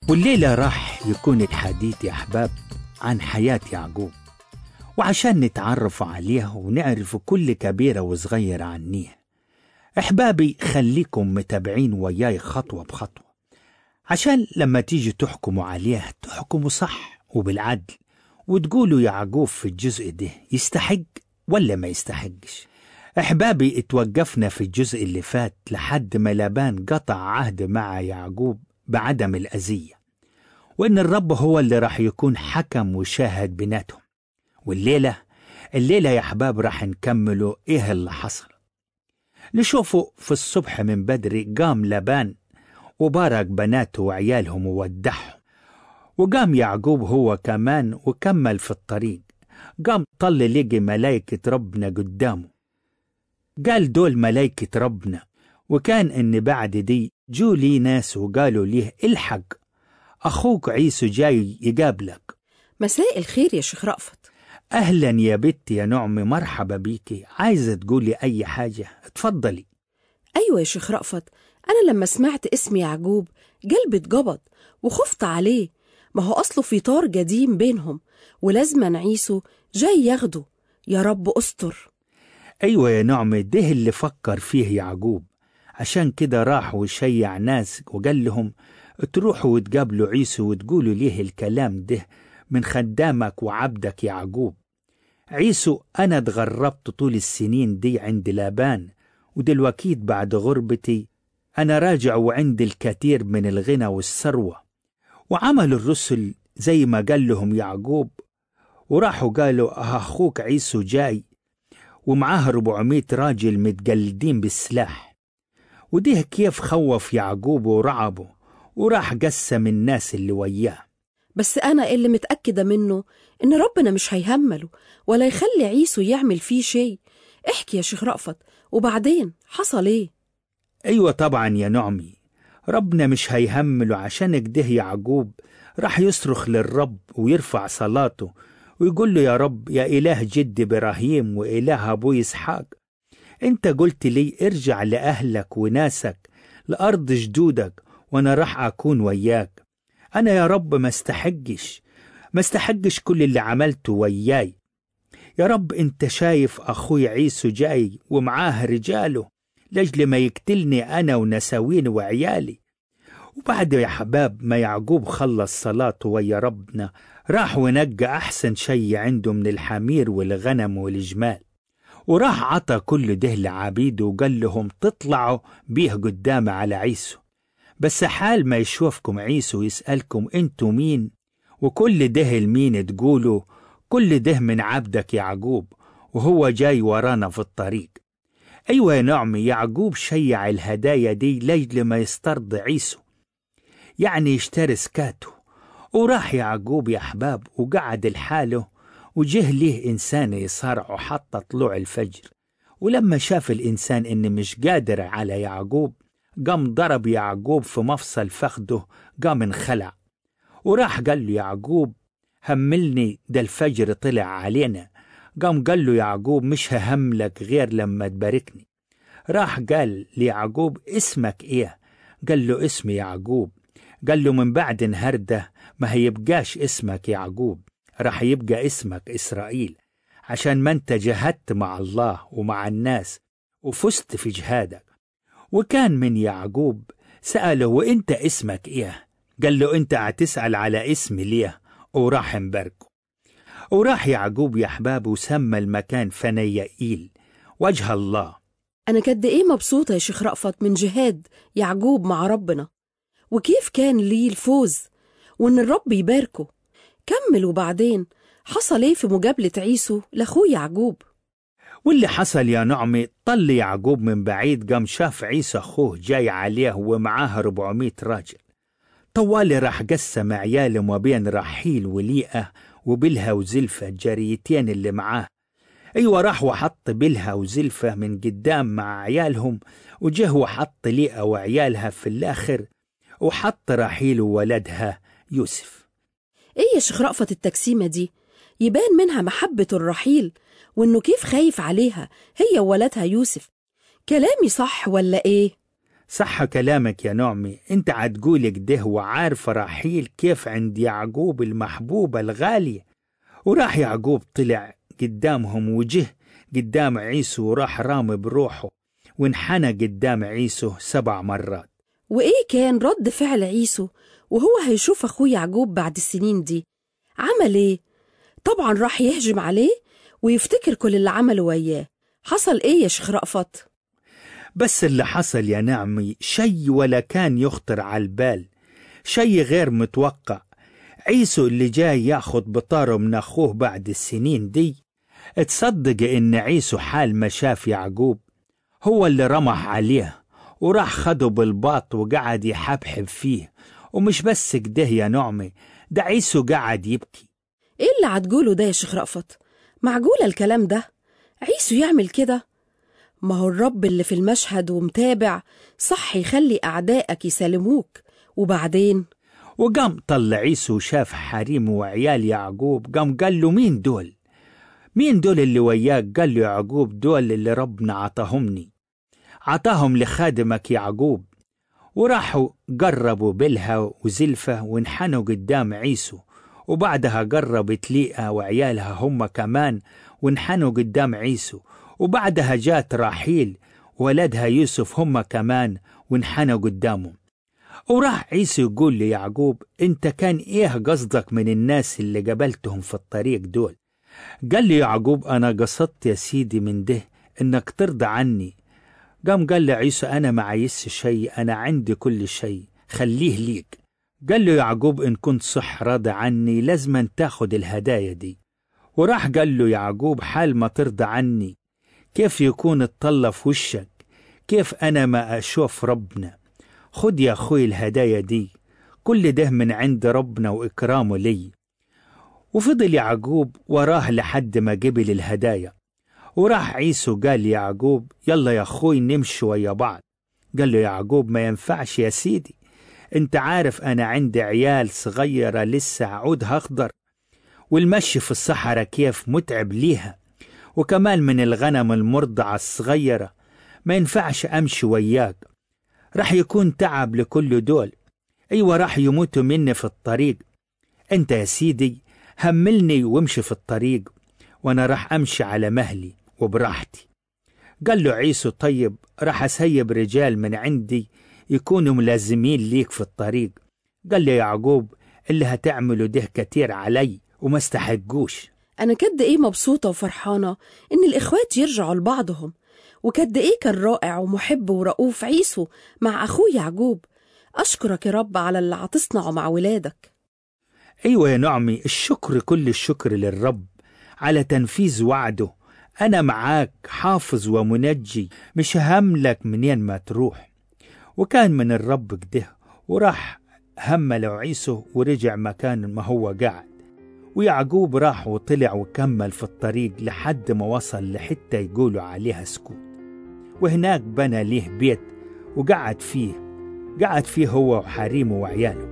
والليلة راح يكون الحديث يا أحباب عن حياة يعقوب وعشان نتعرف عليه ونعرف كل كبيرة وصغيرة عنيه أحبابي خليكم متابعين وياي خطوة بخطوة عشان لما تيجي تحكموا عليه تحكموا صح وبالعدل وتقولوا يعقوب في الجزء ده يستحق ولا ما يستحقش أحبابي اتوقفنا في الجزء اللي فات لحد ما لابان قطع عهد مع يعقوب بعدم الأذية وإن الرب هو اللي راح يكون حكم وشاهد بيناتهم والليلة الليلة يا أحباب راح نكملوا إيه اللي حصل نشوفوا في الصبح من بدري قام لابان وبارك بناته وعيالهم وودعهم وقام يعقوب هو كمان وكمل في الطريق قام طل لقي ملايكة ربنا قدامه قال دول ملايكة ربنا وكان إن بعد دي جو لي ناس وقالوا ليه الحق أخوك عيسو جاي يقابلك مساء الخير يا شيخ رأفت أهلا يا بنتي يا نعمي مرحبا بيكي عايزة تقولي أي حاجة اتفضلي أيوة يا شيخ رأفت أنا لما سمعت اسم يعقوب قلبي اتجبض وخفت عليه ما هو أصله في طار قديم بينهم ولازما عيسو جاي ياخده يا رب استر أيوة يا نعمة ده اللي فكر فيه يعقوب عشان كده راح وشيع ناس وقال لهم تروحوا وتقابلوا عيسو وتقولوا ليه الكلام ده من خدامك وعبدك يعقوب عيسو أنا اتغربت طول السنين دي عند لابان ودلوقتي بعد غربتي أنا راجع وعندي الكثير من الغنى والثروة وعمل الرسل زي ما قال لهم يعقوب وراحوا قالوا أه أخوك عيسو جاي ومعاه 400 راجل متجلدين بالسلاح وده كيف خوف يعقوب ورعبه وراح قسم الناس اللي وياه بس أنا اللي متأكدة منه إن ربنا مش هيهمله ولا يخلي عيسو يعمل فيه شيء احكي يا شيخ رأفت وبعدين حصل ايه أيوة طبعا يا نعمي ربنا مش هيهمله عشان كده يعقوب راح يصرخ للرب ويرفع صلاته ويقول له يا رب يا إله جد إبراهيم وإله أبوي إسحاق أنت قلت لي ارجع لأهلك وناسك لأرض جدودك وأنا راح أكون وياك أنا يا رب ما استحقش ما استحقش كل اللي عملته وياي يا رب أنت شايف أخوي عيسو جاي ومعاه رجاله لأجل ما يقتلني أنا ونساوين وعيالي وبعد يا حباب ما يعقوب خلص صلاته ويا ربنا راح ونقى أحسن شي عنده من الحمير والغنم والجمال وراح عطى كل ده لعبيده وقال لهم تطلعوا بيه قدام على عيسو بس حال ما يشوفكم عيسو يسألكم انتوا مين وكل ده لمين تقولوا كل ده من عبدك يعقوب وهو جاي ورانا في الطريق أيوة يا نعمي يعقوب شيع الهدايا دي لجل ما يسترضي عيسو يعني يشتري سكاته وراح يعقوب يا أحباب وقعد لحاله وجه ليه إنسان يصارعه حتى طلوع الفجر ولما شاف الإنسان إن مش قادر على يعقوب قام ضرب يعقوب في مفصل فخده قام انخلع وراح قال له يعقوب هملني ده الفجر طلع علينا قام قال له يعقوب مش ههملك غير لما تباركني راح قال ليعقوب اسمك ايه قال له اسمي يعقوب قال له من بعد النهارده ما هيبقاش اسمك يعقوب راح يبقى اسمك إسرائيل عشان ما انت جهدت مع الله ومع الناس وفزت في جهادك وكان من يعقوب سأله وانت اسمك ايه قال له انت هتسأل على اسمي ليه وراح مباركه وراح يعقوب يا أحباب وسمى المكان فنيائيل وجه الله أنا قد إيه مبسوطة يا شيخ رأفت من جهاد يعقوب مع ربنا وكيف كان ليه الفوز وإن الرب يباركه كمل وبعدين حصل إيه في مجابلة عيسو لأخوه يعقوب واللي حصل يا نعمي طل يعقوب من بعيد قام شاف عيسى أخوه جاي عليه ومعاه 400 راجل طوالي راح قسم عياله ما بين رحيل وليئة وبلها وزلفة الجاريتين اللي معاه أيوة راح وحط بلها وزلفة من قدام مع عيالهم وجه وحط ليئة وعيالها في الآخر وحط رحيل وولدها يوسف إيه يا شيخ رأفت التجسيمة دي يبان منها محبة الرحيل وإنه كيف خايف عليها هي وولدها يوسف كلامي صح ولا إيه؟ صح كلامك يا نعمي انت عتقول كده وعارفة راحيل كيف عند يعقوب المحبوبة الغالية وراح يعقوب طلع قدامهم وجه قدام عيسو وراح رامي بروحه وانحنى قدام عيسو سبع مرات وإيه كان رد فعل عيسو وهو هيشوف أخوه يعقوب بعد السنين دي عمل إيه؟ طبعا راح يهجم عليه ويفتكر كل اللي عمله وياه حصل إيه يا شيخ رأفت؟ بس اللي حصل يا نعمي شي ولا كان يخطر على البال شي غير متوقع عيسو اللي جاي ياخد بطاره من أخوه بعد السنين دي تصدق إن عيسو حال ما شاف يعقوب هو اللي رمح عليه وراح خده بالباط وقعد يحبحب فيه ومش بس كده يا نعمي ده عيسو قعد يبكي إيه اللي هتقوله ده يا شيخ رأفت؟ معقولة الكلام ده؟ عيسو يعمل كده؟ ما هو الرب اللي في المشهد ومتابع صح يخلي أعدائك يسالموك وبعدين وقام طلع عيسو وشاف حريم وعيال يعقوب قام قال له مين دول مين دول اللي وياك قال له يعقوب دول اللي ربنا عطاهمني عطاهم لخادمك يعقوب وراحوا قربوا بلها وزلفة وانحنوا قدام عيسو وبعدها قربت ليئة وعيالها هم كمان وانحنوا قدام عيسو وبعدها جات راحيل ولدها يوسف هم كمان وانحنوا قدامه وراح عيسو يقول ليعقوب انت كان ايه قصدك من الناس اللي قابلتهم في الطريق دول قال لي يعقوب انا قصدت يا سيدي من ده انك ترضى عني قام قال له عيسو انا ما عايزش شيء انا عندي كل شيء خليه ليك قال له يعقوب ان كنت صح راضي عني لازم تاخد الهدايا دي وراح قال له يعقوب حال ما ترضى عني كيف يكون الطلة في وشك كيف أنا ما أشوف ربنا خد يا أخوي الهدايا دي كل ده من عند ربنا وإكرامه لي وفضل يعقوب وراه لحد ما قبل الهدايا وراح عيسو قال ليعقوب يلا يا أخوي نمشي ويا بعض قال له يعقوب ما ينفعش يا سيدي انت عارف أنا عندي عيال صغيرة لسه عودها أخضر والمشي في الصحراء كيف متعب ليها وكمان من الغنم المرضعة الصغيرة ما ينفعش أمشي وياك راح يكون تعب لكل دول أيوة راح يموتوا مني في الطريق أنت يا سيدي هملني وامشي في الطريق وأنا راح أمشي على مهلي وبراحتي قال له عيسو طيب راح أسيب رجال من عندي يكونوا ملازمين ليك في الطريق قال له يعقوب اللي هتعمله ده كتير علي وما استحقوش أنا كد إيه مبسوطة وفرحانة إن الإخوات يرجعوا لبعضهم وكد إيه كان رائع ومحب ورؤوف عيسو مع أخوه يعقوب أشكرك يا رب على اللي عتصنعه مع ولادك أيوة يا نعمي الشكر كل الشكر للرب على تنفيذ وعده أنا معاك حافظ ومنجي مش هملك منين ما تروح وكان من الرب كده وراح همل عيسو ورجع مكان ما هو قاعد ويعقوب راح وطلع وكمل في الطريق لحد ما وصل لحتة يقولوا عليها سكوت وهناك بنى ليه بيت وقعد فيه قعد فيه هو وحريمه وعياله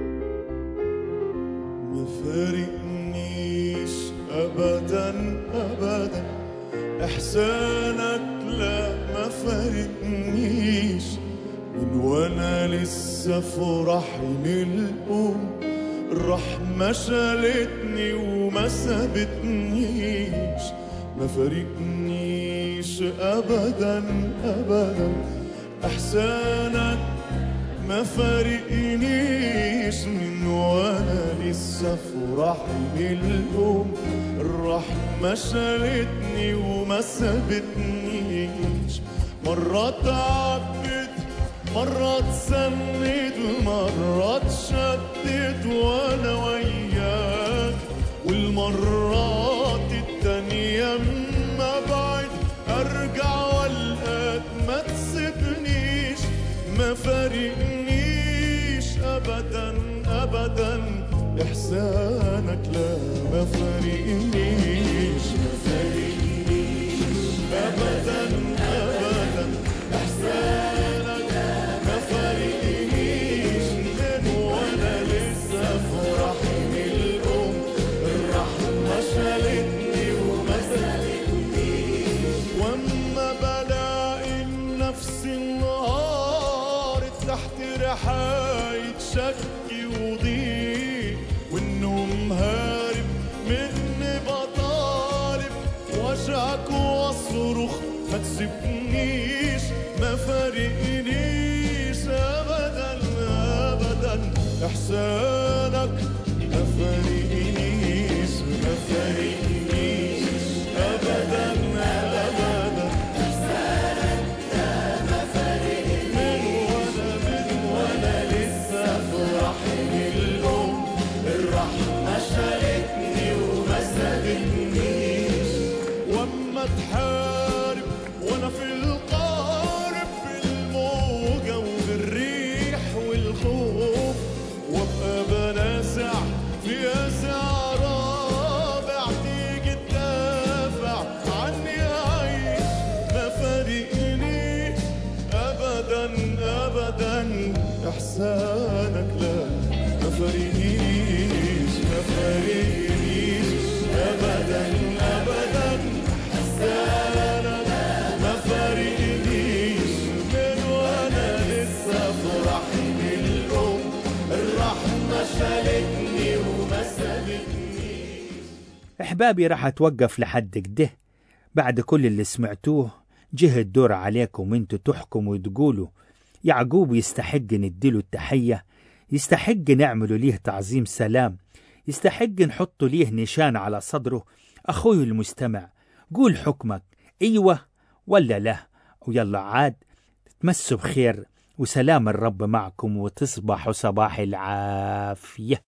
ما فارقنيش ابدا ابدا احسانك لا ما فارقنيش من وانا لسه في رحم الام الرحمة شالتني وما سابتنيش ما فارقنيش ابدا ابدا احسانك ما فارقنيش من وانا لسه في رحم الام الرحمة شالتني وما سابتنيش مرات عبت مرات سند مرات شدت وانا وياك والمرات التانية اما بعد ارجع والقاك ما تسيبنيش ما فارقنيش ابدا ابدا احسانك لا ما فارقنيش ما فارقنيش ابدا ابدا احسانك ما فارقنيش من وانا لسه في رحم الام الرحمه شالتني وما سالتنيش واما بلاقي نفسي النهار إحسانك ما فارقنيش ما فارقنيش أبدا أبدا من وأنا من وأنا لسه في رحم الأم الرحمة شالتني وما سابتنيش واما تحارب وانا في القارب في الموجة وفي الريح والخوف وابقى بنازع في ياسع رابع تيجي تدافع عني اعيش ما فارقني ابدا ابدا احسانك لا ما فارقنيش ما فارقنيش ابدا ابدا احسانك ما فارقنيش من وانا لسه في رحم الام الرحمه شالتني وما سابتنيش أحبابي راح أتوقف لحد كده بعد كل اللي سمعتوه جه الدور عليكم انتوا تحكموا وتقولوا يعقوب يستحق نديله التحية يستحق نعمله ليه تعظيم سلام يستحق نحط ليه نشان على صدره أخوي المستمع قول حكمك أيوة ولا لا ويلا عاد تمسوا بخير وسلام الرب معكم وتصبحوا صباح العافية